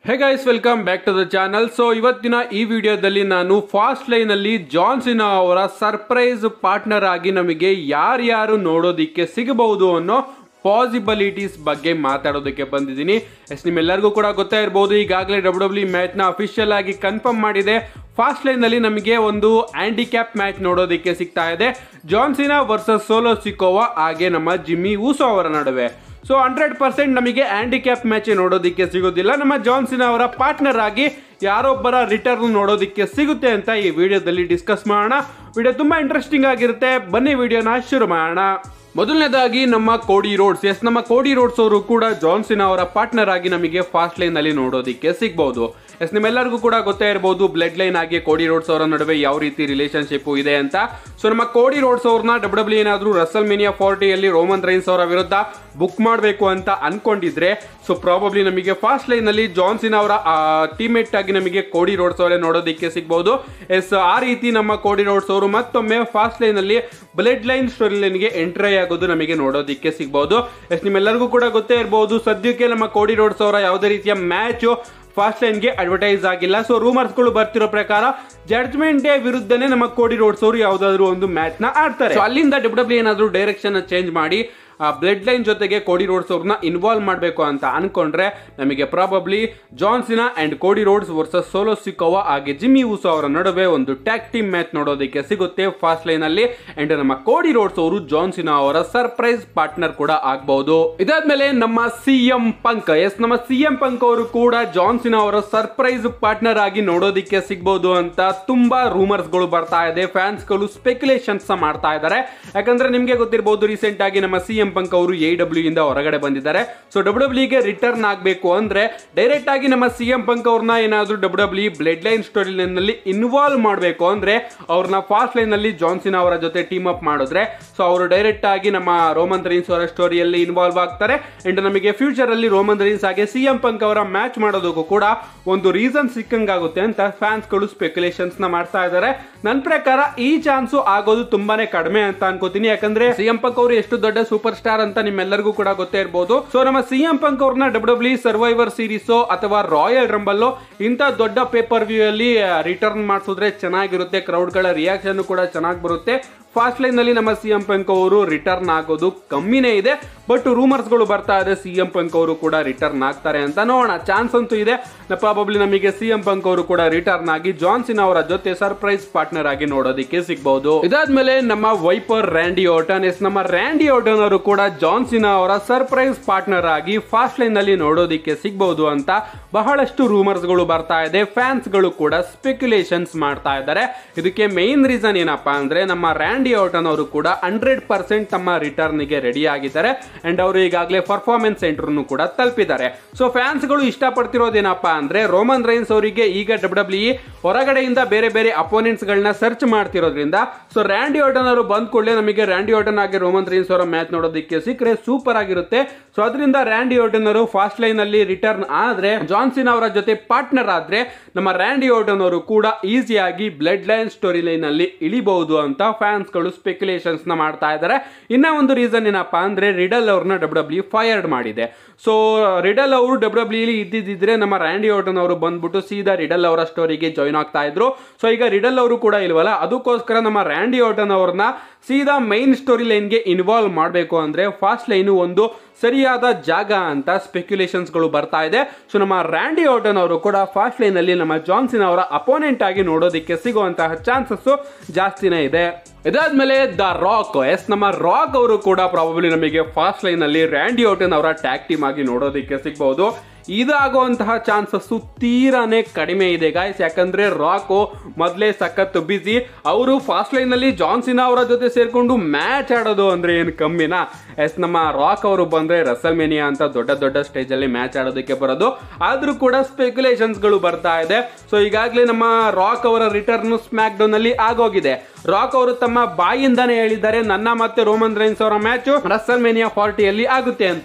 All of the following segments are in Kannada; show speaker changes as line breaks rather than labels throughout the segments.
hey guys welcome back to the channel so ಇವತ್ತಿನ ಈ ವಿಡಿಯೋದಲ್ಲಿ ನಾನು ಫಾಸ್ಟ್ ಲೈನ್ ಅಲ್ಲಿ ಜಾನ್ಸಿನಾ ಅವರ ಸರ್ಪ್ರೈಸ್ ಪಾರ್ಟ್ನರ್ ಆಗಿ ನಮಗೆ ಯಾರ್ಯಾರು ನೋಡೋದಿಕ್ಕೆ ಸಿಗಬಹುದು ಅನ್ನೋ ಪಾಸಿಬಿಲಿಟೀಸ್ ಬಗ್ಗೆ ಮಾತಾಡೋದಕ್ಕೆ ಬಂದಿದ್ದೀನಿ ಎಸ್ ನಿಮ್ಮೆಲ್ಲರಿಗೂ ಕೂಡ ಗೊತ್ತಾ ಇರಬಹುದು ಈಗಾಗಲೇ ಡಬ್ಲ್ಯೂ ಡಬ್ಲ್ಯೂ ಮ್ಯಾಚ್ ನ ಅಫಿಷಿಯಲ್ ಆಗಿ ಕನ್ಫರ್ಮ್ ಮಾಡಿದೆ ಫಾಸ್ಟ್ ಲೈನ್ ನಲ್ಲಿ ನಮಗೆ ಒಂದು ಹ್ಯಾಂಡಿಕ್ಯಾಪ್ ಮ್ಯಾಚ್ ನೋಡೋದಕ್ಕೆ ಸಿಗ್ತಾ ಇದೆ ಜಾನ್ಸಿನಾ ವರ್ಸಸ್ ಸೋಲೋ ಸಿಕೋವಾ ಹಾಗೆ ನಮ್ಮ ಜಿಮ್ಮಿ ಊಸೋ ಅವರ ನಡುವೆ ಸೊ ಹಂಡ್ರೆಡ್ ಪರ್ಸೆಂಟ್ ನಮಗೆ ಹ್ಯಾಂಡಿಕ್ಯಾಪ್ ಮ್ಯಾಚ್ ನೋಡೋದಕ್ಕೆ ಸಿಗೋದಿಲ್ಲ ನಮ್ಮ ಜಾನ್ಸಿನ್ ಅವರ ಪಾರ್ಟ್ನರ್ ಆಗಿ ಯಾರೊಬ್ಬರ ರಿಟರ್ನ್ ನೋಡೋದಕ್ಕೆ ಸಿಗುತ್ತೆ ಅಂತ ಈ ವಿಡಿಯೋದಲ್ಲಿ ಡಿಸ್ಕಸ್ ಮಾಡೋಣ ವಿಡಿಯೋ ತುಂಬಾ ಇಂಟ್ರೆಸ್ಟಿಂಗ್ ಆಗಿರುತ್ತೆ ಬನ್ನಿ ವಿಡಿಯೋನ ಶುರು ಮಾಡೋಣ ಮೊದಲನೇದಾಗಿ ನಮ್ಮ ಕೋಡಿ ರೋಡ್ಸ್ ಎಸ್ ನಮ್ಮ ಕೋಡಿ ರೋಡ್ಸ್ ಅವರು ಕೂಡ ಜಾನ್ಸಿನ್ ಅವರ ಪಾರ್ಟ್ನರ್ ಆಗಿ ನಮಗೆ ಫಾಸ್ಟ್ ಲೈನ್ ಅಲ್ಲಿ ನೋಡೋದಕ್ಕೆ ಸಿಗ್ಬಹುದು ಎಸ್ ನಿಮ್ಮೆಲ್ಲರಿಗೂ ಕೂಡ ಗೊತ್ತೇ ಇರಬಹುದು ಬ್ಲಡ್ ಲೈನ್ ಆಗಿ ಕೋಡಿ ರೋಡ್ಸ್ ಅವರ ನಡುವೆ ಯಾವ ರೀತಿ ರಿಲೇಶನ್ಶಿಪ್ ಇದೆ ಅಂತ ಸೊ ನಮ್ಮ ಕೋಡಿ ರೋಡ್ಸ್ ಅವ್ರನ್ನ ಡಬ್ಲ್ಯೂ ಡಬ್ಲ್ಯೂ ಏನಾದ್ರು ರಸಲ್ ಮಿನಿಯಾ ಫಾರ್ಟಿಯಲ್ಲಿ ರೋಮನ್ ರೈನ್ಸ್ ಅವರ ವಿರುದ್ಧ ಬುಕ್ ಮಾಡಬೇಕು ಅಂತ ಅನ್ಕೊಂಡಿದ್ರೆ ಸೊ ಪ್ರಾಬಬ್ಲಿ ನಮಗೆ ಫಾಸ್ಟ್ ಲೈನ್ ಅಲ್ಲಿ ಜಾನ್ಸಿನ್ ಅವರ ಟೀಮೇಟ್ ಆಗಿ ನಮಗೆ ಕೋಡಿ ರೋಡ್ಸ್ ಅವರೇ ನೋಡೋದಕ್ಕೆ ಸಿಗ್ಬಹುದು ಎಸ್ ಆ ರೀತಿ ನಮ್ಮ ಕೋಡಿ ರೋಡ್ಸ್ ಅವರು ಮತ್ತೊಮ್ಮೆ ಫಾಸ್ಟ್ ಲೈನ್ ಅಲ್ಲಿ ಬ್ಲಡ್ ಲೈನ್ ಸ್ಟೋರಿ ಲೈನ್ಗೆ ಎಂಟ್ರಿ ಆಗೋದು ನಮಗೆ ನೋಡೋದಕ್ಕೆ ಸಿಗ್ಬಹುದು ಎಸ್ ನಿಮ್ಮೆಲ್ಲರಿಗೂ ಕೂಡ ಗೊತ್ತೇ ಇರಬಹುದು ಸದ್ಯಕ್ಕೆ ನಮ್ಮ ಕೋಡಿ ರೋಡ್ಸ್ ಅವರ ಯಾವುದೇ ರೀತಿಯ ಮ್ಯಾಚ್ ಫಾಸ್ಟ್ ಲೈನ್ಗೆ ಅಡ್ವರ್ಟೈಸ್ ಆಗಿಲ್ಲ ಸೊ ರೂಮರ್ಸ್ಗಳು ಬರ್ತಿರೋ ಪ್ರಕಾರ ಜಡ್ಜ್ಮೆಂಟ್ ಡೇ ವಿರುದ್ಧನೇ ನಮ್ಮ ಕೋಡಿ ರೋಡ್ಸ್ ಅವರು ಯಾವ್ದಾದ್ರು ಒಂದು ಮ್ಯಾಚ್ ನ ಆಡ್ತಾರೆ So ಅಲ್ಲಿಂದ ಡಬ್ಲ್ಯೂ ಡಬ್ಲ್ಯೂ ಏನಾದ್ರು ಡೈರೆಕ್ಷನ್ ಚೇಂಜ್ ಮಾಡಿ ಬ್ಲಡ್ ಲೈನ್ ಜೊತೆಗೆ ಕೋಡಿ ರೋಡ್ಸ್ ಅವ್ರನ್ನ ಇನ್ವಾಲ್ವ್ ಮಾಡಬೇಕು ಅಂತ ಅನ್ಕೊಂಡ್ರೆ ನಮಗೆ probably John Cena and Cody Rhodes versus Solo Sikoa ಹಾಗೆ ಜಿಮ್ಮಿ ಊಸೋ ಅವರ ನಡುವೆ ಒಂದು ಟ್ಯಾಗ್ ಟೀಮ್ ಮ್ಯಾಚ್ ನೋಡೋದಕ್ಕೆ ಸಿಗುತ್ತೆ ಫಾಸ್ಟ್ ಲೈನ್ ಅಲ್ಲಿ ಅಂಡ್ ನಮ್ಮ ಕೋಡಿ ರೋಡ್ಸ್ ಅವರು ಜಾನ್ಸಿನಾ ಅವರ ಸರ್ಪ್ರೈಸ್ ಪಾರ್ಟ್ನರ್ ಕೂಡ ಆಗಬಹುದು ಇದಾದ್ಮೇಲೆ ನಮ್ಮ ಸಿ ಎಂ ಪಂಕ್ ಎಸ್ ನಮ್ಮ ಸಿ ಎಂ ಪಂಕ್ ಅವರು ಕೂಡ ಜಾನ್ಸಿನಾ ಅವರ ಸರ್ಪ್ರೈಸ್ ಪಾರ್ಟ್ನರ್ ಆಗಿ ನೋಡೋದಕ್ಕೆ ಸಿಗ್ಬಹುದು ಅಂತ ತುಂಬಾ ರೂಮರ್ಸ್ ಗಳು ಬರ್ತಾ ಇದೆ ಫ್ಯಾನ್ಸ್ ಗಳು ಸ್ಪೆಕ್ಯುಲೇಷನ್ಸ್ ಮಾಡ್ತಾ ಇದ್ದಾರೆ ಯಾಕಂದ್ರೆ ನಿಮ್ಗೆ ಗೊತ್ತಿರಬಹುದು ರೀಸೆಂಟ್ ಆಗಿ ನಮ್ಮ ಸಿ ಎಂ ಪಂಕ್ ಅವರು ಎ ಡಬ್ಲ್ಯೂ ಇಂದ ಹೊರಗಡೆ ಬಂದಿದ್ದಾರೆ ಸೊ ಡಬ್ಲ್ಯೂ ಡಬ್ಲ್ಯೂಗೆ ರಿಟರ್ನ್ ಆಗಬೇಕು ಅಂದ್ರೆ ಡೈರೆಕ್ಟ್ ಆಗಿ ನಮ್ಮ ಸಿ ಎಂ ಪಂಕ್ ಅವ್ರನ್ನ ಏನಾದ್ರು W W Bloodline storyline ನಲ್ಲಿ ಇನ್ವಾಲ್ವ್ ಮಾಡಬೇಕು ಅಂದ್ರೆ ಅವ್ರನ್ನ ಫಾಸ್ಟ್ ಲೈನ್ ಅಲ್ಲಿ ಜಾನ್ಸಿನ್ ಅವರ ಜೊತೆ ಟೀಮ್ ಅಪ್ ಮಾಡಿದ್ರೆ ಸೊ ಅವರು ಡೈರೆಕ್ಟ್ ಆಗಿ ನಮ್ಮ ರೋಮನ್ ರೈನ್ಸ್ ಅವರ ಸ್ಟೋರಿಯಲ್ಲಿ ಇನ್ವಾಲ್ವ್ ಆಗ್ತಾರೆ ಅಂಡ್ ನಮಗೆ ಫ್ಯೂಚರ್ ಅಲ್ಲಿ ರೋಮನ್ ರೈನ್ಸ್ ಹಾಗೆ ಸಿ ಎಂ ಪಂಕ್ ಅವರ ಮ್ಯಾಚ್ ಮಾಡೋದಕ್ಕೂ ಕೂಡ ಒಂದು ರೀಸನ್ ಸಿಕ್ಕಂಗಾಗುತ್ತೆ ಅಂತ ಫ್ಯಾನ್ಸ್ ಗಳು ಸ್ಪೆಕ್ಯುಲೇಷನ್ಸ್ ನ ಮಾಡ್ತಾ ಇದ್ದಾರೆ ನನ್ನ ಪ್ರಕಾರ ಈ ಚಾನ್ಸ್ ಆಗೋದು ತುಂಬಾನೇ ಕಡಿಮೆ ಅಂತ ಅನ್ಕೋತೀನಿ ಯಾಕಂದ್ರೆ ಸಿ ಎಂ ಪಂಕ್ ಅವರು ಎಷ್ಟು ದೊಡ್ಡ ಸೂಪರ್ ಸ್ಟಾರ್ ಅಂತ ನಿಮ್ಮೆಲ್ಲರಿಗೂ ಕೂಡ ಗೊತ್ತೇ ಇರಬಹುದು ಸೊ ನಮ್ಮ ಸಿ ಎಂ ಪಂಕ್ ಅವ್ರನ್ನ ಡಬ್ಲ್ಯೂ ಡಬ್ಲ್ಯೂ ಸರ್ವೈವರ್ ಸೀರೀಸ್ ಅಥವಾ ರಾಯಲ್ ರಂಬಲ್ ಇಂಥ ದೊಡ್ಡ ಪೇಪರ್ ವ್ಯೂ ಅಲ್ಲಿ ರಿಟರ್ನ್ ಮಾಡಿಸಿದ್ರೆ ಚೆನ್ನಾಗಿರುತ್ತೆ ಕ್ರೌಡ್ ಗಳ ರಿಯಾಕ್ಷನ್ ಕೂಡ ಚೆನ್ನಾಗಿ ಬರುತ್ತೆ ಫಾಸ್ಟ್ ಲೈನ್ ನಲ್ಲಿ ನಮ್ಮ ಸಿ ಎಂ ಪಂಕ್ ಅವರು ರಿಟರ್ನ್ ಆಗೋದು ಕಮ್ಮಿನೇ ಇದೆ ಬಟ್ ರೂಮರ್ಸ್ ಗಳು ಬರ್ತಾ ಇದೆ ಸಿ ಎಂ ಪಂಕ್ ಅವರು ಕೂಡ ರಿಟರ್ನ್ ಆಗ್ತಾರೆ ಅಂತ ನೋಡೋಣ ಚಾನ್ಸ್ ಅಂತೂ ಇದೆ ಪ್ರಾಬಬ್ಲಿ ನಮಗೆ ಸಿ ಎಂ ಪಂಕ್ ಅವರು ಕೂಡ ರಿಟರ್ನ್ ಆಗಿ ಜಾನ್ಸಿನ್ ಅವರ ಜೊತೆ ಸರ್ಪ್ರೈಸ್ ಪಾರ್ಟ್ನರ್ ಆಗಿ ನೋಡೋದಕ್ಕೆ ಸಿಗಬಹುದು ಇದಾದ್ಮೇಲೆ ನಮ್ಮ ವೈಪರ್ ರ್ಯಾಂಡಿ ಓಟನ್ ಎಸ್ ನಮ್ಮ ರ್ಯಾಂಡಿ ಓಟನ್ ಅವರು ಕೂಡ ಜಾನ್ಸಿನ್ ಅವರ ಸರ್ಪ್ರೈಸ್ ಪಾರ್ಟ್ನರ್ ಆಗಿ ಫಾಸ್ಟ್ ಲೈನ್ ನಲ್ಲಿ ನೋಡೋದಕ್ಕೆ ಸಿಗಬಹುದು ಅಂತ ಬಹಳಷ್ಟು ರೂಮರ್ಸ್ ಗಳು ಬರ್ತಾ ಇದೆ ಫ್ಯಾನ್ಸ್ ಗಳು ಕೂಡ ಸ್ಪೆಕ್ಯುಲೇಷನ್ಸ್ ಮಾಡ್ತಾ ಇದ್ದಾರೆ ಇದಕ್ಕೆ ಮೇನ್ ರೀಸನ್ ಏನಪ್ಪಾ ಅಂದ್ರೆ ನಮ್ಮ ರ್ಯಾಂಡಿ ಓಟನ್ ಅವರು ಕೂಡ ಹಂಡ್ರೆಡ್ ಪರ್ಸೆಂಟ್ ತಮ್ಮ ರಿಟರ್ನ್ ಗೆ ರೆಡಿ ಆಗಿದ್ದಾರೆ ಅಂಡ್ ಅವರು ಈಗಾಗಲೇ ಪರ್ಫಾರ್ಮೆನ್ಸ್ ಸೆಂಟರ್ ಕೂಡ ತಲುಪಿದ್ದಾರೆ ಸೊ ಫ್ಯಾನ್ಸ್ ಗಳು ಇಷ್ಟಪಡ್ತಿರೋದೇನಪ್ಪಾ ಅಂದ್ರೆ ರೋಮನ್ ರೈನ್ಸ್ ಅವರಿಗೆ ಈಗ ಡಬ್ಲ್ಯೂ ಡಬ್ಲ್ಯೂ ಹೊರಗಡೆಯಿಂದ ಬೇರೆ ಬೇರೆ ಅಪೋನೆಂಟ್ಸ್ ಗಳನ್ನ ಸರ್ಚ್ ಮಾಡ್ತಿರೋದ್ರಿಂದ ಸೊ ರ್ಯಾಂಡಿ ಓಟನ್ ಅವರು ಬಂದ ಕೂಡಲೇ ನಮಗೆ ರ್ಯಾಂಡಿ ಓಟನ್ ಆಗಿ ರೋಮನ್ ರೈನ್ಸ್ ಅವರ ಮ್ಯಾಚ್ ನೋಡೋದಕ್ಕೆ ಸಿಕ್ಕರೆ ಸೂಪರ್ ಆಗಿರುತ್ತೆ ಸೊ ಅದರಿಂದ ರ್ಯಾಂಡಿ ಓಟನ್ ಅವರು ಫಾಸ್ಟ್ ಲೈನ್ ಅಲ್ಲಿ ರಿಟರ್ನ್ ಆದ್ರೆ ಜಾನ್ಸಿನ್ ಅವರ ಜೊತೆ ಪಾರ್ಟ್ನರ್ ಆದ್ರೆ ನಮ್ಮ ರ್ಯಾಂಡಿ ಓಟನ್ ಅವರು ಕೂಡ ಈಸಿಯಾಗಿ ಬ್ಲಡ್ ಲೈನ್ ಸ್ಟೋರಿ ಲೈನ್ ಅಲ್ಲಿ ಇಳಿಬಹುದು ಅಂತ ಫ್ಯಾನ್ಸ್ ಗಳು ಸ್ಪೆಕ್ಯುಲೇಷನ್ಸ್ ನ ಮಾಡ್ತಾ ಇದ್ದಾರೆ ಇನ್ನ ಒಂದು ರೀಸನ್ ಏನಪ್ಪಾ ಅಂದ್ರೆ ರಿಡಲ್ ಅವ್ರನ್ನ ಡಬ್ಲ್ಯೂ ಡಬ್ಲ್ಯೂ ಫೈರ್ಡ್ ಮಾಡಿದೆ ಸೊ ರಿಡಲ್ ಅವರು ಡಬ್ಲ್ಯೂ ಡಬ್ಲ್ಯೂ ಇದ್ದಿದ್ರೆ ನಮ್ಮ ರ್ಯಾಂಡಿ ಓಟನ್ ಅವರು ಬಂದ್ಬಿಟ್ಟು ಸೀದಾ ರಿಡಲ್ ಅವರ ಸ್ಟೋರಿಗೆ ಜಾಯ್ನ್ ಆಗ್ತಾ ಇದ್ರು ಸೊ ಈಗ ರಿಡಲ್ ಅವರು ಕೂಡ ಇಲ್ವಲ್ಲ ಅದಕ್ಕೋಸ್ಕರ ನಮ್ಮ ರ್ಯಾಂಡಿ ಓಟನ್ ಅವ್ರನ್ನ ಸೀದಾ ಮೈನ್ ಸ್ಟೋರಿ ಲೈನ್ಗೆ ಇನ್ವಾಲ್ವ್ ಮಾಡಬೇಕು ಅಂದ್ರೆ ಫಾಸ್ಟ್ ಲೈನ್ ಒಂದು ಸರಿಯಾದ ಜಾಗ ಅಂತ ಸ್ಪೆಕ್ಯುಲೇಷನ್ಸ್ ಗಳು ಬರ್ತಾ ಇದೆ ಸೊ ನಮ್ಮ ರ್ಯಾಂಡಿ ಓಟನ್ ಅವರು ಕೂಡ ಫಾಸ್ಟ್ ಲೈನ್ ಅಲ್ಲಿ ನಮ್ಮ ಜಾನ್ಸಿನ್ ಅವರ ಅಪೋನೆಂಟ್ ಆಗಿ ನೋಡೋದಕ್ಕೆ ಸಿಗುವಂತಹ ಚಾನ್ಸಸ್ ಜಾಸ್ತಿನೇ ಇದೆ ಇದಾದ್ಮೇಲೆ ದ ರಾಕ್ ಎಸ್ ನಮ್ಮ ರಾಕ್ ಅವರು ಕೂಡ ಪ್ರಾಬಬ್ಲಿ ನಮಗೆ ಫಾಸ್ಟ್ ಲೈನ್ ಅಲ್ಲಿ ರ್ಯಾಂಡಿ ಓಟನ್ ಅವರ ಟ್ಯಾಗ್ ಟೀಮ್ ಆಗಿ ನೋಡೋದಕ್ಕೆ ಸಿಗ್ಬಹುದು ಇದಾಗುವಂತಹ ಚಾನ್ಸಸ್ ತೀರಾನೇ ಕಡಿಮೆ ಇದೆ ಗಾಯ್ಸ್ ಯಾಕಂದ್ರೆ ರಾಕು ಮೊದಲೇ ಸಖತ್ ಬಿಸಿ ಅವರು ಫಾಸ್ಟ್ ಲೈನ್ ಅಲ್ಲಿ ಜಾನ್ಸಿನಾ ಅವರ ಜೊತೆ ಸೇರ್ಕೊಂಡು ಮ್ಯಾಚ್ ಆಡೋದು ಅಂದ್ರೆ ಏನು ಕಮ್ಮಿನಾ ಎಸ್ ನಮ್ಮ ರಾಕ್ ಅವರು ಬಂದ್ರೆ ರಸಲ್ ಮೇನಿಯಾ ಅಂತ ದೊಡ್ಡ ದೊಡ್ಡ ಸ್ಟೇಜ್ ಅಲ್ಲಿ ಮ್ಯಾಚ್ ಆಡೋದಕ್ಕೆ ಬರೋದು ಆದ್ರೂ ಕೂಡ ಸ್ಪೆಕ್ಯುಲೇಷನ್ಸ್ ಗಳು ಬರ್ತಾ ಇದೆ ಸೊ ಈಗಾಗಲೇ ನಮ್ಮ ರಾಕ್ ಅವರ ರಿಟರ್ನ್ ಸ್ಮ್ಯಾಕ್ ಡೌನ್ ಅಲ್ಲಿ ಆಗೋಗಿದೆ ರಾಕ್ ಅವರು ತಮ್ಮ ಬಾಯಿಂದಾನೇ ಹೇಳಿದ್ದಾರೆ ನನ್ನ ಮತ್ತೆ ರೋಮನ್ ರೈನ್ಸ್ ಅವರ ಮ್ಯಾಚ್ ರಸಲ್ ಮೇನಿಯಾ ಫಾರ್ಟಿಯಲ್ಲಿ ಆಗುತ್ತೆ ಅಂತ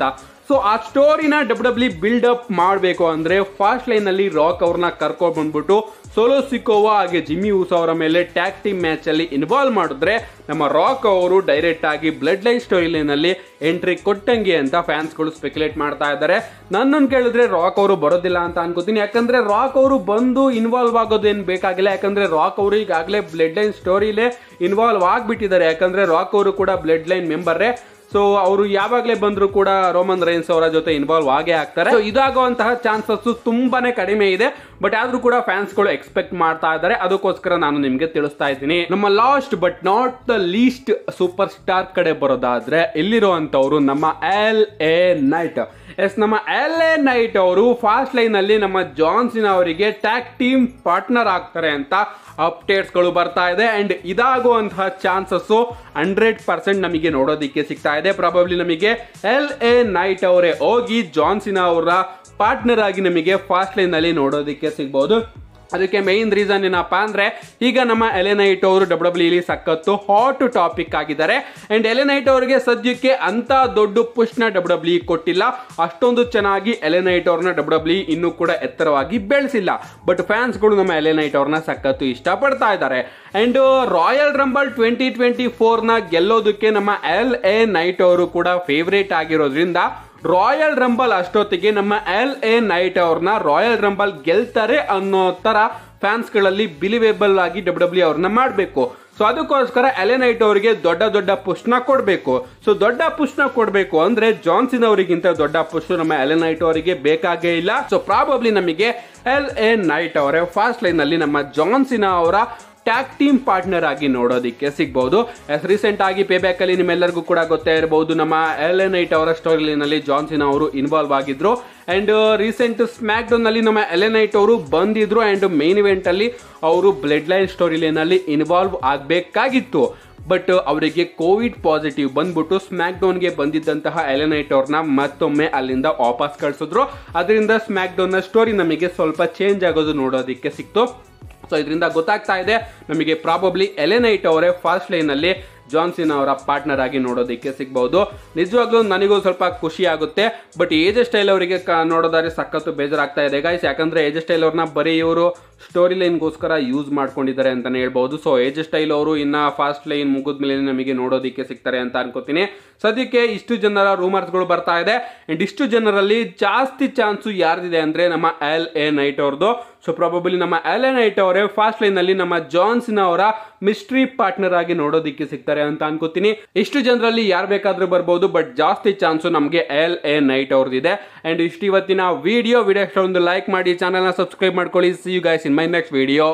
ಸೊ ಆ ಸ್ಟೋರಿನ ಡಬ್ಲ್ಯೂ ಡಬ್ಲ್ಯೂ ಬಿಲ್ಡ್ ಅಪ್ ಮಾಡಬೇಕು ಅಂದ್ರೆ ಫಾಸ್ಟ್ ಲೈನ್ ಅಲ್ಲಿ ರಾಕ್ ಅವ್ರನ್ನ ಕರ್ಕೊಂಡು ಬಂದ್ಬಿಟ್ಟು ಸೋಲೋ ಸಿಕೋವಾ ಹಾಗೆ ಜಿಮ್ಮಿ ಊಸ್ ಅವರ ಮೇಲೆ ಟ್ಯಾಗ್ ಟೀಮ್ ಮ್ಯಾಚ್ ಅಲ್ಲಿ ಇನ್ವಾಲ್ವ್ ಮಾಡಿದ್ರೆ ನಮ್ಮ ರಾಕ್ ಅವರು ಡೈರೆಕ್ಟ್ ಆಗಿ ಬ್ಲಡ್ ಲೈನ್ ಸ್ಟೋರಿ ಲೈನ್ ಅಲ್ಲಿ ಎಂಟ್ರಿ ಕೊಟ್ಟಂಗೆ ಅಂತ ಫ್ಯಾನ್ಸ್ಗಳು ಸ್ಪೆಕ್ಯುಲೇಟ್ ಮಾಡ್ತಾ ಇದ್ದಾರೆ ನನ್ನನ್ನು ಕೇಳಿದ್ರೆ ರಾಕ್ ಅವರು ಬರೋದಿಲ್ಲ ಅಂತ ಅನ್ಕೋತೀನಿ ಯಾಕಂದ್ರೆ ರಾಕ್ ಅವರು ಬಂದು ಇನ್ವಾಲ್ವ್ ಆಗೋದು ಏನು ಬೇಕಾಗಿಲ್ಲ ಯಾಕಂದ್ರೆ ರಾಕ್ ಅವರು ಈಗಾಗಲೇ ಬ್ಲಡ್ ಲೈನ್ ಸ್ಟೋರಿಲೇ ಇನ್ವಾಲ್ವ್ ಆಗಿಬಿಟ್ಟಿದ್ದಾರೆ ಯಾಕಂದ್ರೆ ರಾಕ್ ಅವರು ಕೂಡ ಬ್ಲಡ್ ಲೈನ್ ಮೆಂಬರೇ ಸೊ ಅವರು ಯಾವಾಗಲೇ ಬಂದ್ರು ಕೂಡ ರೋಮನ್ ರೈನ್ಸ್ ಅವರ ಜೊತೆ ಇನ್ವಾಲ್ವ್ ಆಗೇ ಆಗ್ತಾರೆ ಸೊ ಇದಾಗುವಂತಹ ಚಾನ್ಸಸ್ ತುಂಬಾನೇ ಕಡಿಮೆ ಇದೆ ಬಟ್ ಆದ್ರೂ ಕೂಡ ಫ್ಯಾನ್ಸ್ಗಳು ಎಕ್ಸ್ಪೆಕ್ಟ್ ಮಾಡ್ತಾ ಇದ್ದಾರೆ ಅದಕ್ಕೋಸ್ಕರ ನಾನು ನಿಮ್ಗೆ ತಿಳಿಸ್ತಾ ಇದ್ದೀನಿ ನಮ್ಮ last but not the least superstar ಕಡೆ ಬರೋದಾದ್ರೆ ಇಲ್ಲಿರುವಂತವ್ರು ನಮ್ಮ ಎಲ್ ಎ ನೈಟ್ ಎಸ್ ನಮ್ಮ ಎಲ್ ಎ ನೈಟ್ ಅವರು ಫಾಸ್ಟ್ ಲೈನ್ ಅಲ್ಲಿ ನಮ್ಮ ಜಾನ್ಸಿನ್ ಅವರಿಗೆ ಟ್ಯಾಗ್ ಟೀಮ್ ಪಾರ್ಟ್ನರ್ ಆಗ್ತಾರೆ ಅಂತ ಅಪ್ಡೇಟ್ಸ್ಗಳು ಬರ್ತಾ ಇದೆ ಅಂಡ್ ಇದಾಗುವಂತಹ ಚಾನ್ಸಸ್ ಹಂಡ್ರೆಡ್ ಪರ್ಸೆಂಟ್ ನಮಗೆ ನೋಡೋದಿಕ್ಕೆ ಸಿಗ್ತಾ ಇದೆ ಪ್ರಾಬಬ್ಲಿ ನಮಗೆ ಎಲ್ ಎ ನೈಟ್ ಅವರೇ ಹೋಗಿ ಜಾನ್ಸಿನ ಅವರ ಪಾರ್ಟ್ನರ್ ಆಗಿ ನಮಗೆ ಫಾಸ್ಟ್ ಲೈನ್ ಅಲ್ಲಿ ನೋಡೋದಿಕ್ಕೆ ಸಿಗ್ಬೋದು ಅದಕ್ಕೆ ಮೈನ್ ರೀಸನ್ ಏನಪ್ಪಾ ಅಂದ್ರೆ ಈಗ ನಮ್ಮ ಎಲೆನೈಟ್ ಅವರು ಡಬ್ಲ್ಯೂ ಡಬ್ಲ್ಯೂ ಸಖತ್ತು ಹಾಟ್ ಟಾಪಿಕ್ ಆಗಿದ್ದಾರೆ ಅಂಡ್ ಎಲೆನೈಟ್ ಅವರಿಗೆ ಸದ್ಯಕ್ಕೆ ಅಂತ ದೊಡ್ಡ ಪುಷ್ನ ಡಬ್ಲ್ಯೂ ಡಬ್ಲ್ಯೂ ಕೊಟ್ಟಿಲ್ಲ ಅಷ್ಟೊಂದು ಚೆನ್ನಾಗಿ ಎಲೆನೈಟ್ ಅವ್ರನ್ನ ಡಬ್ಲ್ಯೂ ಡಬ್ಲ್ಯೂ ಇನ್ನೂ ಕೂಡ ಎತ್ತರವಾಗಿ ಬೆಳೆಸಿಲ್ಲ ಬಟ್ ಫ್ಯಾನ್ಸ್ಗಳು ನಮ್ಮ ಎಲೆನೈಟ್ ಅವ್ರನ್ನ ಸಖತ್ತು ಇಷ್ಟಪಡ್ತಾ ಇದ್ದಾರೆ and Royal Rumble twenty twenty ಫೋರ್ನ ಗೆಲ್ಲೋದಕ್ಕೆ ನಮ್ಮ ಎಲ್ ಎ ನೈಟ್ ಅವರು ಕೂಡ ಫೇವ್ರೇಟ್ ಆಗಿರೋದ್ರಿಂದ ರಾಯಲ್ ರಂಬಲ್ ಅಷ್ಟೊತ್ತಿಗೆ ನಮ್ಮ ಎಲ್ ಎ ನೈಟ್ ಅವ್ರನ್ನ ರಾಯಲ್ ರಂಬಲ್ ಗೆಲ್ತಾರೆ ಅನ್ನೋ ತರ ಫ್ಯಾನ್ಸ್ಗಳಲ್ಲಿ ಬಿಲಿವೇಬಲ್ ಆಗಿ ಡಬ್ಲ್ಯೂ ಡಬ್ಲ್ಯೂ ಅವ್ರನ್ನ ಮಾಡಬೇಕು ಸೊ ಅದಕ್ಕೋಸ್ಕರ ಎಲೆನೈಟ್ ಅವರಿಗೆ ದೊಡ್ಡ ದೊಡ್ಡ ಪುಷ್ನ ಕೊಡಬೇಕು ಸೊ ದೊಡ್ಡ ಪುಷ್ನ ಕೊಡಬೇಕು ಅಂದ್ರೆ ಜಾನ್ಸಿನ್ ಅವರಿಗಿಂತ ದೊಡ್ಡ ಪುಷ್ ನಮ್ಮ ಎಲೆನೈಟ್ ಅವರಿಗೆ ಬೇಕಾಗೇ ಇಲ್ಲ ಸೊ ಪ್ರಾಬಬ್ಲಿ ನಮಗೆ ಎಲ್ ಎ ನೈಟ್ ಅವರೇ ಫಾಸ್ಟ್ ಲೈನ್ ಅಲ್ಲಿ ನಮ್ಮ ಜಾನ್ಸಿನ ಅವರ ಟ್ಯಾಗ್ ಟೀಮ್ ಪಾರ್ಟ್ನರ್ ಆಗಿ ನೋಡೋದಕ್ಕೆ ಸಿಗ್ಬಹುದು ರೀಸೆಂಟ್ ಆಗಿ ಪೇ ಬ್ಯಾಕ್ ಅಲ್ಲಿ ನಿಮ್ಮೆಲ್ಲರಿಗೂ ಕೂಡ ಗೊತ್ತೇ ಇರಬಹುದು ನಮ್ಮ ಎಲ್ ಎನ್ ಐಟ್ ಅವರ ಸ್ಟೋರಿ ನಲ್ಲಿ ಜಾನ್ಸಿನ್ ಅವರು ಇನ್ವಾಲ್ವ್ ಆಗಿದ್ರು ಅಂಡ್ ರೀಸೆಂಟ್ ಸ್ಮ್ಯಾಕ್ ಡೌನ್ ನಲ್ಲಿ ನಮ್ಮ ಎಲ್ ಎನ್ ಐಟ್ ಅವರು ಬಂದಿದ್ರು ಅಂಡ್ ಮೇನ್ ಇವೆಂಟ್ ಅಲ್ಲಿ ಅವರು ಬ್ಲಡ್ ಲೈನ್ ಸ್ಟೋರಿ ಲೈನ್ ಅಲ್ಲಿ ಇನ್ವಾಲ್ವ್ ಆಗಬೇಕಾಗಿತ್ತು ಬಟ್ ಅವರಿಗೆ ಕೋವಿಡ್ ಪಾಸಿಟಿವ್ ಬಂದ್ಬಿಟ್ಟು ಸ್ಮ್ಯಾಕ್ ಡೌನ್ಗೆ ಬಂದಿದ್ದಂತಹ ಎಲೆನೈಟ್ ಅವ್ರನ್ನ ಮತ್ತೊಮ್ಮೆ ಅಲ್ಲಿಂದ ವಾಪಸ್ ಕಳಿಸಿದ್ರು ಅದರಿಂದ ಸ್ಮ್ಯಾಕ್ ಡೌನ್ ನ ಸ್ಟೋರಿ ನಮಗೆ ಸ್ವಲ್ಪ ಚೇಂಜ್ ಆಗೋದು ನೋಡೋದಕ್ಕೆ ಸಿಕ್ತು ಸೊ ಇದರಿಂದ ಗೊತ್ತಾಗ್ತಾ ಇದೆ ನಮಗೆ ಪ್ರಾಬಬ್ಲಿ ಎಲೆನೈಟ್ ಅವರೇ ಫಾಸ್ಟ್ ಲೈನಲ್ಲಿ ಜಾನ್ಸಿನ್ ಅವರ ಪಾರ್ಟ್ನರ್ ಆಗಿ ನೋಡೋದಕ್ಕೆ ಸಿಗ್ಬಹುದು ನಿಜವಾಗ್ಲೂ ನನಗೂ ಸ್ವಲ್ಪ ಖುಷಿ ಆಗುತ್ತೆ ಬಟ್ ಏಜ್ ಸ್ಟೈಲ್ ಅವರಿಗೆ ನೋಡೋದಾದ್ರೆ ಸಖತ್ತು ಬೇಜಾರಾಗ್ತಾ ಇದೆ ಗೈಸ್ ಯಾಕಂದ್ರೆ ಏಜ್ ಸ್ಟೈಲ್ ಅವ್ರನ್ನ ಬರೀ ಇವರು ಸ್ಟೋರಿ ಲೈನ್ಗೋಸ್ಕರ ಯೂಸ್ ಮಾಡ್ಕೊಂಡಿದ್ದಾರೆ ಅಂತಾನೆ ಹೇಳ್ಬಹುದು ಸೊ ಏಜ್ ಸ್ಟೈಲ್ ಅವರು ಇನ್ನ ಫಾಸ್ಟ್ ಲೈನ್ ಮುಗಿದ್ಮೇಲೆ ನಮಗೆ ನೋಡೋದಕ್ಕೆ ಸಿಗ್ತಾರೆ ಅಂತ ಅನ್ಕೋತೀನಿ ಸದ್ಯಕ್ಕೆ ಇಷ್ಟು ಜನರ ರೂಮರ್ಸ್ಗಳು ಬರ್ತಾ ಇದೆ ಅಂಡ್ ಇಷ್ಟು ಜನರಲ್ಲಿ ಜಾಸ್ತಿ ಚಾನ್ಸು ಯಾರ್ದಿದೆ ಅಂದ್ರೆ ನಮ್ಮ ಎಲ್ ಎ ನೈಟ್ ಅವ್ರದ್ದು ಸೊ ಪ್ರಾಬಬಲಿ ನಮ್ಮ ಎಲ್ ಎ ನೈಟ್ ಅವರೇ ಫಾಸ್ಟ್ ಲೈನ್ ಅಲ್ಲಿ ನಮ್ಮ ಜಾನ್ಸಿನ್ ಅವರ ಮಿಸ್ಟ್ರಿ ಪಾರ್ಟ್ನರ್ ಆಗಿ ನೋಡೋದಿಕ್ಕೆ ಸಿಗ್ತಾರೆ ಅಂತ ಅನ್ಕೋತೀನಿ ಇಷ್ಟು ಜನರಲ್ಲಿ ಯಾರು ಬೇಕಾದ್ರೂ ಬರ್ಬೋದು ಬಟ್ ಜಾಸ್ತಿ ಚಾನ್ಸು ನಮಗೆ ಎಲ್ ಎ ನೈಟ್ ಅವ್ರದ್ದಿದೆ ಅಂಡ್ ಇಷ್ಟು ಇವತ್ತಿನ ವಿಡಿಯೋ ವಿಡಿಯೋ ಒಂದು ಲೈಕ್ ಮಾಡಿ ಚಾನಲ್ನ ಸಬ್ಸ್ಕ್ರೈಬ್ ಮಾಡ್ಕೊಳ್ಳಿ see you guys in my next video